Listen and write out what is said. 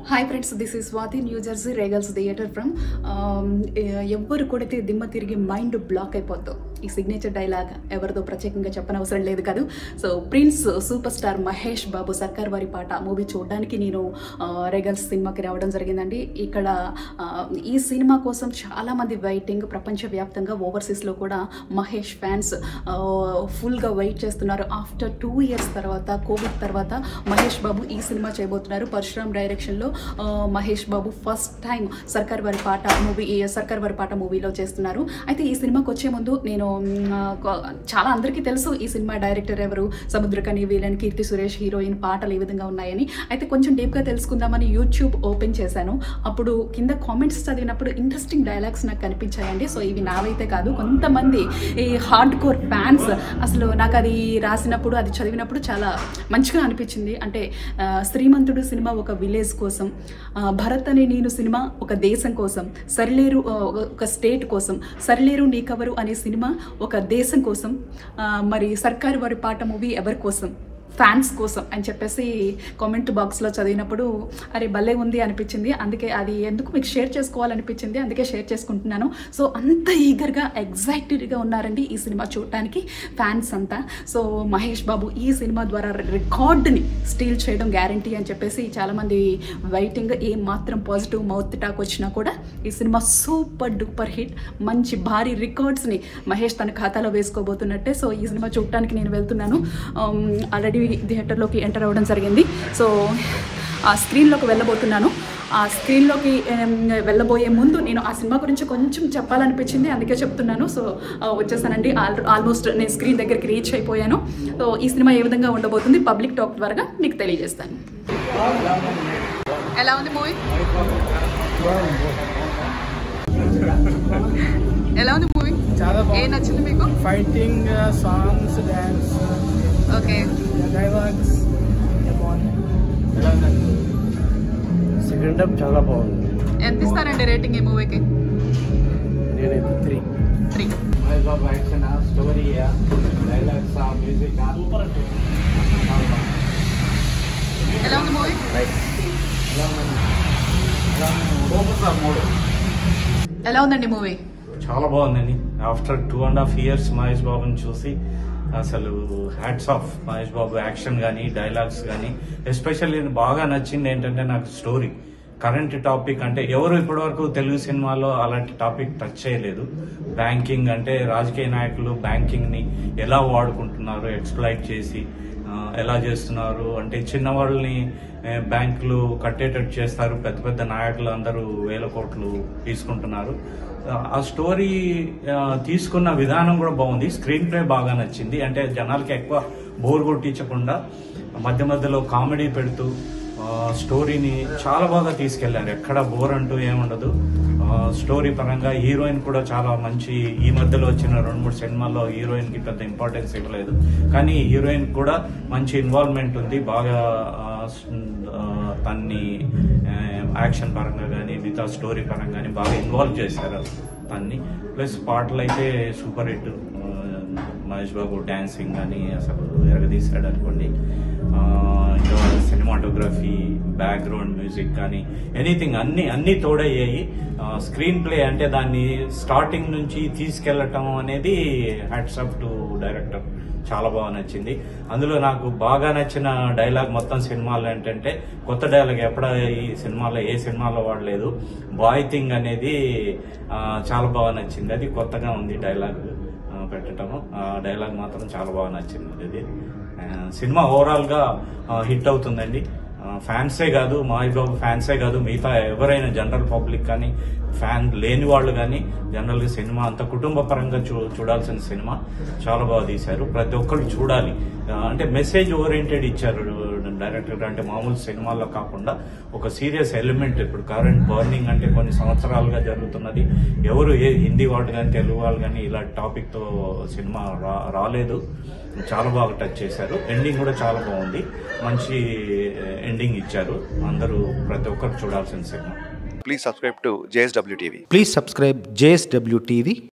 Hi friends this is Swathi New Jersey Regals theatre from ఎవ్వరు కొడితే దిమ్మ తిరిగి మైండ్ బ్లాక్ అయిపోద్దు ఈ సిగ్నేచర్ డైలాగ్ ఎవరిదో ప్రత్యేకంగా చెప్పనవసరం లేదు కాదు so prince super star Mahesh Babu Sarkaru Vaari పాట మూవీ చూడడానికి నేను రేగల్స్ సినిమాకి రావడం జరిగిందండి ఇక్కడ ఆ, ఈ సినిమా కోసం చాలామంది వెయిటింగ్ ప్రపంచవ్యాప్తంగా ఓవర్సీస్లో కూడా మహేష్ ఫ్యాన్స్ ఫుల్గా వెయిట్ చేస్తున్నారు ఆఫ్టర్ టూ ఇయర్స్ తర్వాత కోవిడ్ తర్వాత మహేష్ బాబు ఈ సినిమా చేయబోతున్నారు పరశురామ్ డైరెక్షన్లో ఆ, మహేష్ బాబు ఫస్ట్ టైం సర్కార్ వారి పాట మూవీ సర్కార్ వారి పాట మూవీలో చేస్తున్నారు అయితే ఈ సినిమాకి వచ్చే ముందు నేను మ్, ఆ, కొ- చాలా అందరికీ తెలుసు ఈ సినిమా డైరెక్టర్ ఎవరు సముద్రకని వీలన్ కీర్తి సురేష్ హీరోయిన్ పాటలు ఏ విధంగా ఉన్నాయని అయితే కొంచెం డీప్గా తెలుసుకుందామని యూట్యూబ్ ఓపెన్ చేశాను అప్పుడు కింద కామెంట్స్ చదివినప్పుడు ఇంట్రెస్టింగ్ డైలాగ్స్ నాకు కనిపించాయండి సో ఇవి నావైతే కాదు కొంతమంది ఈ హార్డ్ కోర్ ఫ్యాన్స్ అసలు నాకు అది రాసినప్పుడు అది చదివినప్పుడు చాలా మంచిగా అనిపించింది అంటే ఆ, శ్రీమంతుడు సినిమా ఒక విలేజ్ కోసం ఆ, భరత్ అనే నేను సినిమా ఒక దేశం కోసం సరిలేరు ఆ, ఒక స్టేట్ కోసం సరిలేరు నీకెవరు అనే సినిమా ఒక దేశం కోసం ఆ, మరి సర్కారు వారి పాట మూవీ ఎవరి కోసం ఫ్యాన్స్ కోసం అని చెప్పేసి కామెంట్ బాక్స్లో చదివినప్పుడు అరే భలే ఉంది అనిపించింది అందుకే అది ఎందుకు మీకు షేర్ చేసుకోవాలనిపించింది అందుకే షేర్ చేసుకుంటున్నాను సో అంత ఈగర్గా ఎగ్జైటెడ్గా ఉన్నారండి ఈ సినిమా చూడటానికి ఫ్యాన్స్ అంతా సో మహేష్ బాబు ఈ సినిమా ద్వారా రికార్డుని స్టీల్ చేయడం గ్యారంటీ అని చెప్పేసి చాలామంది వెయిటింగ్ ఏ మాత్రం పాజిటివ్ మౌత్ టాక్ వచ్చినా కూడా ఈ సినిమా సూపర్ డూపర్ హిట్ మంచి భారీ రికార్డ్స్ని మహేష్ తన ఖాతాలో వేసుకోబోతున్నట్టే సో ఈ సినిమా చూడటానికి నేను వెళ్తున్నాను ఆల్రెడీ థియేటర్లోకి ఎంటర్ అవ్వడం జరిగింది సో ఆ స్క్రీన్లోకి వెళ్ళబోతున్నాను ఆ స్క్రీన్లోకి ఏం, వెళ్ళబోయే ముందు నేను ఆ సినిమా గురించి కొంచెం చెప్పాలనిపించింది అందుకే చెప్తున్నాను సో ఆ, వచ్చేసానండి ఆల్ ఆల్మోస్ట్ నేను స్క్రీన్ దగ్గరికి రీచ్ అయిపోయాను సో ఈ సినిమా ఏ విధంగా ఉండబోతుంది పబ్లిక్ టాక్ ద్వారా మీకు తెలియజేస్తాను ఎలా ఉంది మూవీ ఎలా ఉంది మూవీ చాలా ఏ బాగుంది నచ్చింది మీకు fighting songs dance okay dialogues second half చాలా బాగుంది ఎంత ఇస్తారండి రేటింగ్ ఈ మూవీకి నేనైతే three three Mahesh Babu action story dialogues music super ఎలా ఉంది మూవీ సూపర్ సార్ మూడు ఎలా ఉందండి మూవీ చాలా బాగుందండి after two and half years Mahesh బాబుని చూసి అసలు hats off Mahesh Babu action కానీ డైలాగ్స్ కానీ ఎస్పెషల్లీ బాగా నచ్చింది ఏంటంటే నాకు స్టోరీ కరెంట్ టాపిక్ అంటే ఎవరు ఇప్పటివరకు తెలుగు సినిమాలో అలాంటి టాపిక్ టచ్ చేయలేదు బ్యాంకింగ్ అంటే రాజకీయ నాయకులు బ్యాంకింగ్ ని ఎలా వాడుకుంటున్నారు ఎక్స్ప్లైట్ చేసి ఆ, ఎలా చేస్తున్నారు అంటే చిన్న వాళ్ళని ఏ, బ్యాంకులు కట్టేటట్టు చేస్తారు పెద్ద పెద్ద నాయకులు అందరూ వేల కోట్లు తీసుకుంటున్నారు ఆ, ఆ స్టోరీ ఆ, తీసుకున్న విధానం కూడా బాగుంది స్క్రీన్ ప్లే బాగా నచ్చింది అంటే జనాలకి ఎక్కువ బోర్ కొట్టించకుండా మధ్య మధ్యలో కామెడీ పెడుతూ ఆ, స్టోరీని చాలా బాగా తీసుకెళ్లారు ఎక్కడ బోర్ అంటూ ఏముండదు ఆ, స్టోరీ పరంగా హీరోయిన్ కూడా చాలా మంచి ఈ మధ్యలో వచ్చిన రెండు మూడు సినిమాల్లో హీరోయిన్ కి పెద్ద ఇంపార్టెన్స్ ఇవ్వలేదు కానీ హీరోయిన్ కూడా మంచి ఇన్వాల్వ్మెంట్ ఉంది బాగా ఆ, స్- ఆ, తన్ని ఆ, యాక్షన్ పరంగా కానీ మిగతా స్టోరీ పరంగా కానీ బాగా ఇన్వాల్వ్ చేశారు తన్ని ప్లస్ పాటలు అయితే సూపర్ హిట్ ఆ, మహేష్ బాబు డాన్సింగ్ కానీ అసలు ఎరగదీశాడు అనుకోండి ఆ, ఇంకా సినిమాటోగ్రఫీ బ్యాక్గ్రౌండ్ మ్యూజిక్ కానీ ఎనీథింగ్ అన్ని అన్ని తోడయ్యాయి స్క్రీన్ ప్లే అంటే దాన్ని స్టార్టింగ్ నుంచి తీసుకెళ్లటం అనేది హ్యాట్స్ అప్ టు డైరెక్టర్ చాలా బాగా నచ్చింది అందులో నాకు బాగా నచ్చిన డైలాగ్ మొత్తం సినిమాలో ఏంటంటే కొత్త డైలాగ్ ఎప్పుడ ఈ సినిమాలో ఏ సినిమాలో వాడలేదు బాయ్ థింగ్ అనేది ఆ, చాలా బాగా నచ్చింది అది కొత్తగా ఉంది డైలాగ్ ఆ, పెట్టటము ఆ డైలాగ్ మాత్రం చాలా బాగా నచ్చింది ఇది ఆ, సినిమా ఓవరాల్ గా ఆ, హిట్ అవుతుందండి ఆ, ఫ్యాన్సే కాదు మహేష్ బాబు ఫ్యాన్సే కాదు మిగతా ఎవరైనా జనరల్ పబ్లిక్ కానీ ఫ్యాన్ లేని వాళ్ళు కానీ జనరల్ గా సినిమా అంత కుటుంబ పరంగా చూ చూడాల్సిన సినిమా చాలా బాగా తీశారు ప్రతి ఒక్కరు చూడాలి ఆ, అంటే మెసేజ్ ఓరియంటెడ్ ఇచ్చారు డైరెక్టర్ అంటే మామూలు సినిమాల్లో కాకుండా ఒక సీరియస్ ఎలిమెంట్ ఇప్పుడు కరెంట్ బర్నింగ్ అంటే కొన్ని సంవత్సరాలుగా జరుగుతున్నది ఎవరు ఏ హిందీ వాళ్ళు కానీ తెలుగు వాళ్ళు కానీ ఇలాంటి టాపిక్ తో సినిమా రా రాలేదు చాలా బాగా టచ్ చేశారు ఎండింగ్ కూడా చాలా బాగుంది మంచి ఎండింగ్ ఇచ్చారు అందరూ ప్రతి ఒక్కరు చూడాల్సిన cinema Please subscribe to JSW TV. Please subscribe JSW TV.